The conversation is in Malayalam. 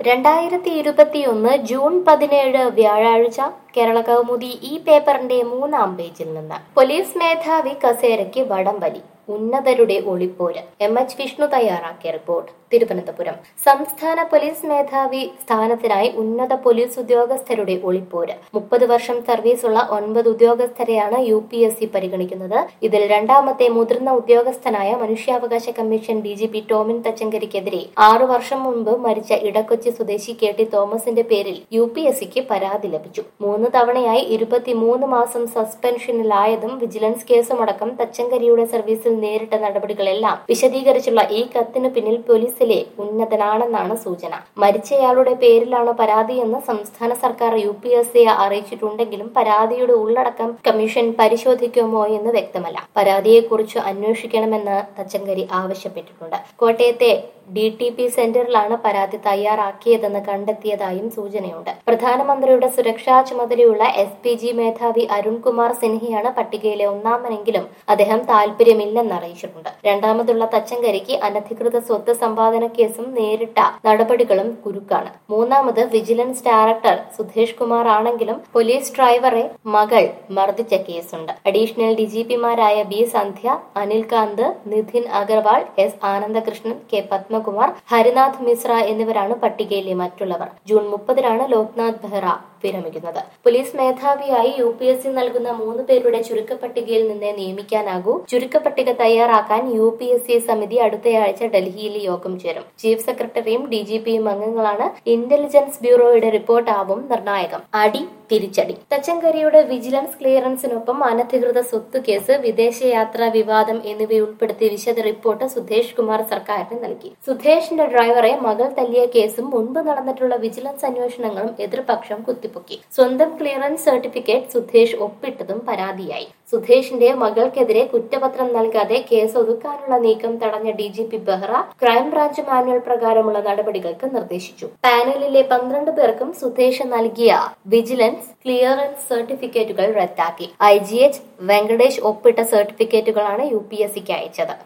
രണ്ടായിരത്തി ഇരുപത്തിയൊന്ന് ജൂൺ പതിനേഴ് വ്യാഴാഴ്ച കേരള കൗമുദി ഈ പേപ്പറിന്റെ മൂന്നാം പേജിൽ നിന്ന് പോലീസ് മേധാവി കസേരയ്ക്ക് വടംവലി ഉന്നതരുടെ ഒളിപ്പോര് എം എച്ച് വിഷ്ണു തയ്യാറാക്കിയ റിപ്പോർട്ട് തിരുവനന്തപുരം സംസ്ഥാന പോലീസ് മേധാവി സ്ഥാനത്തിനായി ഉന്നത പോലീസ് ഉദ്യോഗസ്ഥരുടെ ഒളിപ്പോര് മുപ്പത് വർഷം സർവീസുള്ള ഒൻപത് ഉദ്യോഗസ്ഥരെയാണ് യു പി എസ് സി പരിഗണിക്കുന്നത് ഇതിൽ രണ്ടാമത്തെ മുതിർന്ന ഉദ്യോഗസ്ഥനായ മനുഷ്യാവകാശ commission D G P Tomin തച്ചങ്കരിക്കെതിരെ ആറു വർഷം മുൻപ് മരിച്ച ഇടക്കൊച്ചി സ്വദേശി കെ ടി തോമസിന്റെ പേരിൽ യു പി എസ് സിക്ക് പരാതി ലഭിച്ചു മൂന്ന് തവണയായി ഇരുപത്തിമൂന്ന് മാസം സസ്പെൻഷനിലായതും വിജിലൻസ് കേസുമടക്കം തച്ചങ്കരിയുടെ സർവീസിൽ നേരിട്ട നടപടികളെല്ലാം വിശദീകരിച്ചുള്ള ഈ കത്തിനു പിന്നിൽ പോലീസിലെ ഉന്നതനാണെന്നാണ് സൂചന മരിച്ചയാളുടെ പേരിലാണ് പരാതിയെന്ന് സംസ്ഥാന സർക്കാർ യു പി എസ് സിയെ അറിയിച്ചിട്ടുണ്ടെങ്കിലും പരാതിയുടെ ഉള്ളടക്കം കമ്മീഷൻ പരിശോധിക്കുമോ എന്ന് വ്യക്തമല്ല പരാതിയെക്കുറിച്ച് അന്വേഷിക്കണമെന്ന് തച്ചങ്കരി ആവശ്യപ്പെട്ടിട്ടുണ്ട് കോട്ടയത്തെ ഡി ടി പി സെന്ററിലാണ് പരാതി തയ്യാറാക്കിയതെന്ന് കണ്ടെത്തിയതായും സൂചനയുണ്ട് പ്രധാനമന്ത്രിയുടെ സുരക്ഷാ ചുമതലയുള്ള എസ് പി ജി മേധാവി അരുൺകുമാർ സിൻഹയാണ് പട്ടികയിലെ ഒന്നാമനെങ്കിലും അദ്ദേഹം താൽപര്യമില്ലെന്ന് അറിയിച്ചിട്ടുണ്ട് രണ്ടാമതുള്ള തച്ചങ്കരിക്ക് അനധികൃത സ്വത്ത് സമ്പാദന കേസും നേരിട്ട നടപടികളും കുരുക്കാണ് മൂന്നാമത് വിജിലൻസ് ഡയറക്ടർ സുധേഷ് കുമാർ ആണെങ്കിലും പോലീസ് ഡ്രൈവറെ മകൾ മർദ്ദിച്ച കേസുണ്ട് അഡീഷണൽ ഡിജിപിമാരായ B Sandhya Anil Kant Nitin Agarwal S Anandakrishnan K Padmakumar Harinath Mishra എന്നിവരാണ് പട്ടികയിലെ മറ്റുള്ളവർ ജൂൺ മുപ്പതിനാണ് ലോക്നാഥ് ബെഹ്റ വിരമിക്കുന്നത് പോലീസ് മേധാവിയായി യു പി എസ് സി നൽകുന്ന മൂന്ന് പേരുടെ ചുരുക്കപ്പട്ടികയിൽ നിന്ന് നിയമിക്കാനാകൂ ചുരുക്കപ്പട്ടിക തയ്യാറാക്കാൻ യു പി എസ് സി സമിതി അടുത്തയാഴ്ച ഡൽഹിയിൽ യോഗം ചേരും ചീഫ് സെക്രട്ടറിയും ഡി ജി പിയും അംഗങ്ങളാണ് ഇന്റലിജൻസ് ബ്യൂറോയുടെ റിപ്പോർട്ടാവും നിർണായകം അടി തിരിച്ചടി തച്ചങ്കരിയുടെ വിജിലൻസ് ക്ലിയറൻസിനൊപ്പം അനധികൃത സ്വത്ത് കേസ് വിദേശയാത്രാ വിവാദം എന്നിവയുൾപ്പെടുത്തി വിശദ റിപ്പോർട്ട് സുധേഷ് കുമാർ സർക്കാരിന് നൽകി സുധേഷിന്റെ ഡ്രൈവറെ മകൾ തല്ലിയ കേസും മുൻപ് നടന്നിട്ടുള്ള വിജിലൻസ് അന്വേഷണങ്ങളും എതിർപക്ഷം കുത്തിപ്പൊക്കി സ്വന്തം ക്ലിയറൻസ് സർട്ടിഫിക്കറ്റ് സുധേഷ് ഒപ്പിട്ടതും പരാതിയായി സുധേഷിന്റെ മകൾക്കെതിരെ കുറ്റപത്രം നൽകാതെ കേസ് ഒതുക്കാനുള്ള നീക്കം തടഞ്ഞ D G P Behera crime branch manual പ്രകാരമുള്ള നടപടികൾക്ക് നിർദ്ദേശിച്ചു പാനലിലെ പന്ത്രണ്ട് പേർക്കും സുധേഷ് നൽകിയ വിജിലൻസ് ക്ലിയറൻസ് സർട്ടിഫിക്കറ്റുകൾ റദ്ദാക്കി ഐ ജി എച്ച് വെങ്കടേഷ് ഒപ്പിട്ട സർട്ടിഫിക്കറ്റുകളാണ് യു പി എസ് സിക്ക് അയച്ചത്